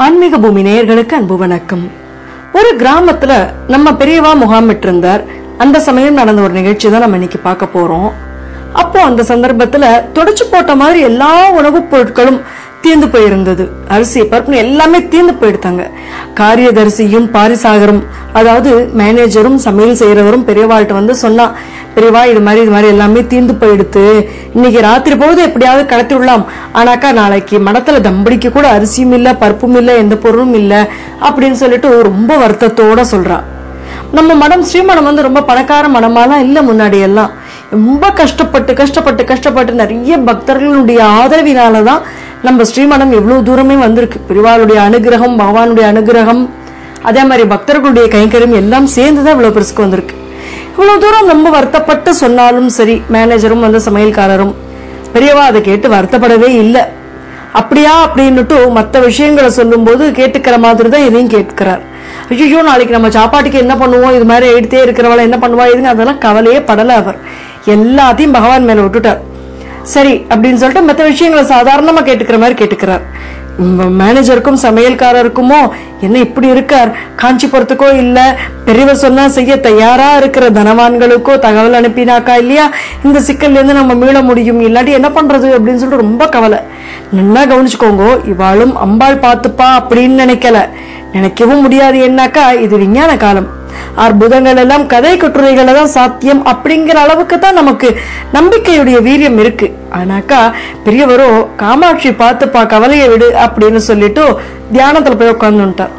ஆன்மீக பூமி நேயர்களுக்கு அன்பு வணக்கம் ஒரு கிராமத்துல நம்ம பெரியவா முகாமிட்டு இருந்தார் அந்த சமயம் நடந்த ஒரு நிகழ்ச்சி தான் நம்ம இன்னைக்கு பார்க்க போறோம் அப்போ அந்த சந்தர்ப்பத்துல தொடச்சு போட்ட மாதிரி எல்லா உணவுப் பொருட்களும் தீர்ந்து போயிருந்தது அரிசி பருப்புன்னு எல்லாமே தீர்ந்து போயிடுத்தாங்க காரியதரிசியும் பாரிசாகரும் அதாவது மேனேஜரும் சமையல் செய்யறவரும் பெரியவாள்கிட்ட வந்து சொன்னா பெரியவா இது மாதிரி இது மாதிரி எல்லாமே தீர்ந்து போயிடுத்து இன்னைக்கு ராத்திரி பொழுது எப்படியாவது கடத்தி விடலாம் ஆனாக்கா நாளைக்கு மடத்துல தம்படிக்கு கூட அரிசியும் இல்ல பருப்பும் இல்ல எந்த பொருளும் இல்ல அப்படின்னு சொல்லிட்டு ரொம்ப வருத்தத்தோட சொல்றா நம்ம மடம் ஸ்ரீமடம் வந்து ரொம்ப பணக்கார மடமாலாம் இல்ல முன்னாடி எல்லாம் ரொம்ப கஷ்டப்பட்டு கஷ்டப்பட்டு கஷ்டப்பட்டு நிறைய பக்தர்களுடைய ஆதரவினால தான் நம்ம ஸ்ரீமடம் எவ்வளவு தூரமே வந்திருக்கு பெரிவாளுடைய அனுகிரகம் பகவானுடைய அனுகிரகம் அதே மாதிரி பக்தர்களுடைய கைங்கரியம் எல்லாம் சேர்ந்து தான் இவ்வளவு பெருசுக்கு வந்திருக்கு இவ்வளவு தூரம் ரொம்ப வருத்தப்பட்டு சொன்னாலும் சரி மேனேஜரும் வந்து சமையல்காரரும் பெரியவா அதை கேட்டு வருத்தப்படவே இல்லை அப்படியா அப்படின்னுட்டு மற்ற விஷயங்களை சொல்லும்போது கேட்டுக்கிற மாதிரி தான் இதையும் கேட்கிறார் ஐயோ நாளைக்கு நம்ம சாப்பாட்டுக்கு என்ன பண்ணுவோம் இது மாதிரி எடுத்தே இருக்கிறவள என்ன பண்ணுவா இதுங்க அதெல்லாம் கவலையே படல அவர் எல்லாத்தையும் பகவான் மேல விட்டுட்டார் சரி அப்படின்னு சொல்லிட்டு மற்ற விஷயங்களை சாதாரணமா கேட்டுக்கிற மாதிரி கேட்டுக்கிறார் உம் மேனேஜருக்கும் சமையல்காரருக்குமோ என்ன இப்படி இருக்கார் காஞ்சிபுரத்துக்கோ இல்ல பெரியவர் சொன்னா செய்ய தயாரா இருக்கிற தனவான்களுக்கோ தகவல் அனுப்பினாக்கா இல்லையா இந்த சிக்கல்ல இருந்து நம்ம மீள முடியும் இல்லாட்டி என்ன பண்றது அப்படின்னு சொல்லிட்டு ரொம்ப கவலை நல்லா கவனிச்சுக்கோங்க இவாளும் அம்பாள் பார்த்துப்பா அப்படின்னு நினைக்கல நினைக்கவும் முடியாது என்னாக்கா இது விஞ்ஞான காலம் அற்புதங்கள் எல்லாம் கதை கட்டுரைகள் தான் சாத்தியம் அப்படிங்கிற அளவுக்கு தான் நமக்கு நம்பிக்கையுடைய வீரியம் இருக்கு ஆனாக்கா பெரியவரோ காமாட்சி பார்த்துப்பா கவலையை விடு அப்படின்னு சொல்லிட்டு தியானத்துல போய் உட்காந்துட்டார்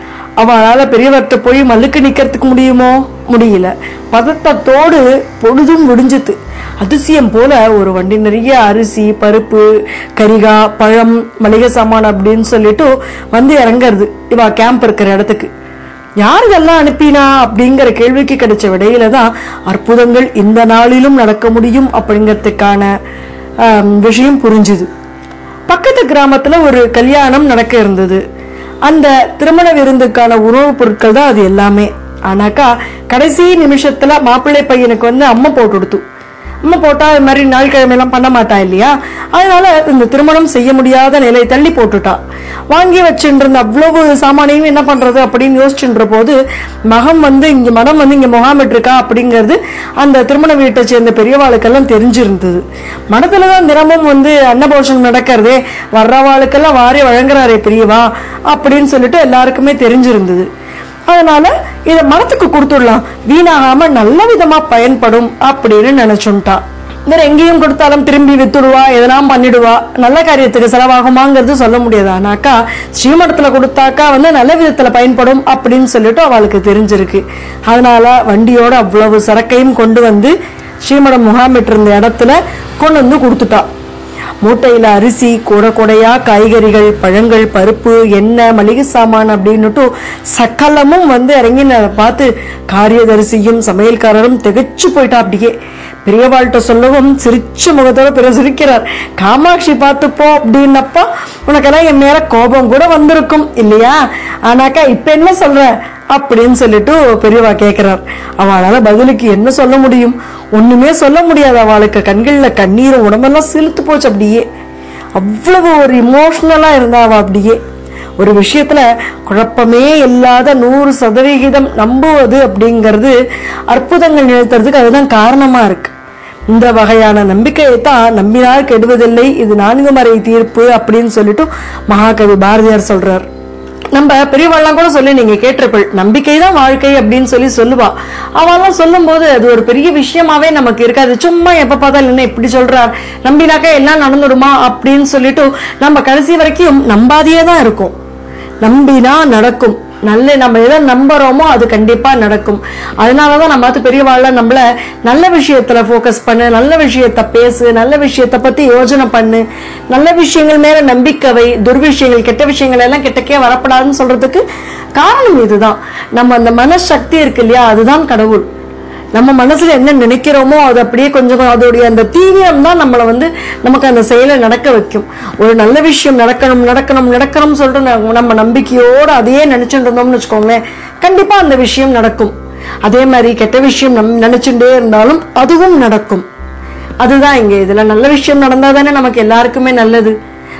அவளால பெரியவர்கிட்ட போய் மல்லுக்கு நிக்கிறதுக்கு முடியுமோ முடியல பதட்டத்தோடு பொழுதும் விடிஞ்சுது அதிசயம் போல ஒரு வண்டி நிறைய அரிசி பருப்பு கரிகா பழம் மளிகை சாமான் அப்படின்னு சொல்லிட்டு வந்து இறங்குறது இவா கேம்ப் இருக்கிற இடத்துக்கு யார் இதெல்லாம் அனுப்பினா அப்படிங்கிற கேள்விக்கு கிடைச்ச விடையில தான் அற்புதங்கள் இந்த நாளிலும் நடக்க முடியும் அப்படிங்கிறதுக்கான ஆம், விஷயம் புரிஞ்சுது பக்கத்து கிராமத்துல ஒரு கல்யாணம் நடக்க இருந்தது அந்த திருமண விருந்துக்கான உணவுப் பொருட்கள் தான் அது எல்லாமே ஆனாக்கா கடைசி நிமிஷத்துல மாப்பிள்ளை பையனுக்கு வந்து அம்மா போட்டு கொடுத்து அம்மா போட்டா இது மாதிரி நாள் கிழமையெல்லாம் பண்ண மாட்டா இல்லையா அதனால இந்த திருமணம் செய்ய முடியாத நிலை தள்ளி போட்டுட்டா வாங்கி வச்சுட்டு இருந்த அவ்வளவு சாமானையும் என்ன பண்றது அப்படின்னு யோசிச்சுன்ற போது மகம் வந்து இங்க மடம் வந்து இங்க முகாமிட்டிருக்கா அப்படிங்கிறது அந்த திருமண வீட்டை சேர்ந்த பெரியவாளுக்கெல்லாம் தெரிஞ்சிருந்தது மடத்துலதான் தினமும் வந்து அன்னபோஷம் நடக்கிறதே வர்றவாளுக்கெல்லாம் வாரி வழங்குறாரே பெரியவா அப்படின்னு சொல்லிட்டு எல்லாருக்குமே தெரிஞ்சிருந்தது அதனால இத மரத்துக்கு கொடுத்துடலாம் வீணாகாம நல்ல விதமா பயன்படும் அப்படின்னு நினைச்சுட்டா வேற எங்கேயும் கொடுத்தாலும் திரும்பி வித்துடுவா எதெல்லாம் பண்ணிடுவா நல்ல காரியத்துக்கு செலவாகுமாங்கிறது சொல்ல முடியாது ஆனாக்கா ஸ்ரீமடத்துல கொடுத்தாக்கா வந்து நல்ல விதத்துல பயன்படும் அப்படின்னு சொல்லிட்டு அவளுக்கு தெரிஞ்சிருக்கு அதனால வண்டியோட அவ்வளவு சரக்கையும் கொண்டு வந்து ஸ்ரீமடம் முகாமிட்டு இருந்த இடத்துல கொண்டு வந்து கொடுத்துட்டா மூட்டையில அரிசி கொடை கொடையா காய்கறிகள் பழங்கள் பருப்பு எண்ணெய் மளிகை சாமான் அப்படின்னுட்டு சக்கலமும் வந்து இறங்கினதை பார்த்து காரியதரிசியும் சமையல்காரரும் திகைச்சு போயிட்டா அப்படியே பெரியவாள்கிட்ட சொல்லவும் சிரிச்ச முகத்தோட பெரிய சிரிக்கிறார் காமாட்சி பார்த்துப்போ அப்படின்னப்பா உனக்கெல்லாம் என் மேல கோபம் கூட வந்திருக்கும் இல்லையா ஆனாக்கா இப்ப என்ன சொல்ற அப்படின்னு சொல்லிட்டு பெரியவா கேக்குறார் அவளால பதிலுக்கு என்ன சொல்ல முடியும் ஒண்ணுமே சொல்ல முடியாது அவளுக்கு கண்கள்ல கண்ணீரும் உடம்பெல்லாம் சிலுத்து போச்சு அப்படியே அவ்வளவு ஒரு இமோஷனலா இருந்தா அவ அப்படியே ஒரு விஷயத்துல குழப்பமே இல்லாத நூறு சதவிகிதம் நம்புவது அப்படிங்கிறது அற்புதங்கள் நிகழ்த்துறதுக்கு அதுதான் காரணமா இருக்கு இந்த வகையான நம்பிக்கையை தான் நம்பினால் கெடுவதில்லை இது நான்கு மறை தீர்ப்பு அப்படின்னு சொல்லிட்டு மகாகவி பாரதியார் சொல்றார் நம்ம பெரியவாள்லாம் கூட சொல்லி நீங்க கேட்டிருப்பள் நம்பிக்கை தான் வாழ்க்கை அப்படின்னு சொல்லி சொல்லுவா அவெல்லாம் சொல்லும் போது அது ஒரு பெரிய விஷயமாவே நமக்கு இருக்காது சும்மா எப்ப பார்த்தாலும் என்ன இப்படி சொல்றார் நம்பினாக்கா எல்லாம் நடந்துடுமா அப்படின்னு சொல்லிட்டு நம்ம கடைசி வரைக்கும் நம்பாதையே தான் இருக்கும் நம்பினா நடக்கும் நல்ல நம்ம எதை நம்புறோமோ அது கண்டிப்பா நடக்கும் அதனாலதான் நம்ம பார்த்து பெரியவாள்ல நம்மள நல்ல விஷயத்துல ஃபோக்கஸ் பண்ணு நல்ல விஷயத்த பேசு நல்ல விஷயத்த பத்தி யோசனை பண்ணு நல்ல விஷயங்கள் மேல நம்பிக்கை வை துர்விஷயங்கள் கெட்ட விஷயங்கள் எல்லாம் கிட்டக்கே வரப்படாதுன்னு சொல்றதுக்கு காரணம் இதுதான் நம்ம அந்த மனசக்தி இருக்கு இல்லையா அதுதான் கடவுள் நம்ம மனசுல என்ன நினைக்கிறோமோ அது அப்படியே கொஞ்சம் அதோடைய அந்த தீவிரம் தான் நம்மளை வந்து நமக்கு அந்த செயலை நடக்க வைக்கும் ஒரு நல்ல விஷயம் நடக்கணும் நடக்கணும் நடக்கணும் சொல்லிட்டு நம்ம- நம்ம நம்பிக்கையோட அதையே நினைச்சுட்டு இருந்தோம்னு வச்சுக்கோங்களேன் கண்டிப்பா அந்த விஷயம் நடக்கும் அதே மாதிரி கெட்ட விஷயம் நம் நினைச்சுட்டே இருந்தாலும் அதுவும் நடக்கும் அதுதான் இங்க இதுல நல்ல விஷயம் நடந்தா தானே நமக்கு எல்லாருக்குமே நல்லது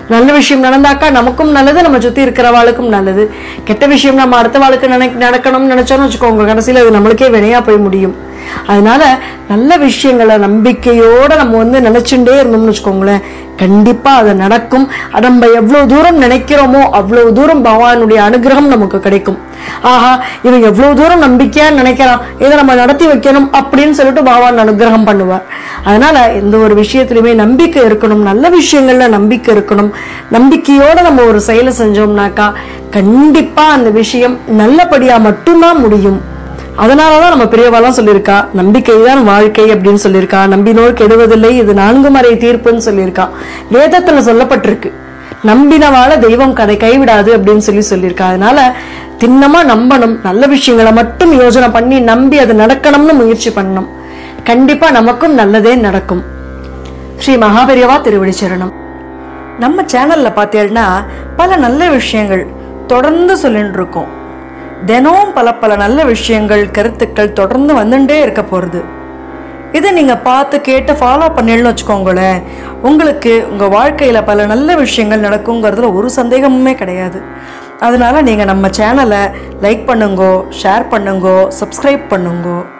நல்ல விஷயம் நடந்தாக்கா நமக்கும் நல்லது நம்ம சுத்தி இருக்கிறவாளுக்கும் நல்லது கெட்ட விஷயம் நம்ம அடுத்த வாழ்க்கை நினை நடக்கணும்னு நினைச்சோம்னு வச்சுக்கோங்க கடைசியில் அது நம்மளுக்கே வினையா போய் முடியும் அதனால நல்ல விஷயங்களை நம்பிக்கையோட நம்ம வந்து நினைச்சுட்டே இருந்தோம்னு வச்சுக்கோங்களேன் கண்டிப்பா அது நடக்கும் அது நம்ம எவ்வளவு தூரம் நினைக்கிறோமோ அவ்வளவு தூரம் பகவானுடைய அனுகிரகம் நமக்கு கிடைக்கும் ஆஹா இவன் எவ்வளவு தூரம் நம்பிக்கையா நினைக்கிறான் இதை நம்ம நடத்தி வைக்கணும் அப்படின்னு சொல்லிட்டு பகவான் அனுகிரகம் பண்ணுவார் அதனால எந்த ஒரு விஷயத்திலுமே நம்பிக்கை இருக்கணும் நல்ல விஷயங்கள்ல நம்பிக்கை இருக்கணும் நம்பிக்கையோட நம்ம ஒரு செயலை செஞ்சோம்னாக்கா கண்டிப்பா அந்த விஷயம் நல்லபடியா மட்டும்தான் முடியும் அதனாலதான் நம்ம பெரியவாலாம் சொல்லியிருக்கா நம்பிக்கை தான் வாழ்க்கை அப்படின்னு சொல்லியிருக்கா நம்பினோர் கெடுவதில்லை இது நான்கு மறை தீர்ப்புன்னு சொல்லியிருக்கா வேதத்துல சொல்லப்பட்டிருக்கு நம்பினவாள தெய்வம் கதை கைவிடாது அப்படின்னு சொல்லி சொல்லியிருக்கா அதனால திண்ணமா நம்பணும் நல்ல விஷயங்களை மட்டும் யோசனை பண்ணி நம்பி அது நடக்கணும்னு முயற்சி பண்ணணும் கண்டிப்பா நமக்கும் நல்லதே நடக்கும் ஸ்ரீ மகாபெரியவா திருவடி சரணம் நம்ம சேனல்ல பார்த்தீங்கன்னா பல நல்ல விஷயங்கள் தொடர்ந்து சொல்லிட்டு இருக்கோம் தினமும் பல பல நல்ல விஷயங்கள் கருத்துக்கள் தொடர்ந்து வந்துட்டே இருக்க போகிறது இதை நீங்கள் பார்த்து கேட்டு ஃபாலோ பண்ணிடணும்னு வச்சுக்கோங்களேன் உங்களுக்கு உங்கள் வாழ்க்கையில் பல நல்ல விஷயங்கள் நடக்குங்கிறதுல ஒரு சந்தேகமுமே கிடையாது அதனால நீங்கள் நம்ம சேனலை லைக் பண்ணுங்கோ ஷேர் பண்ணுங்கோ சப்ஸ்கிரைப் பண்ணுங்கோ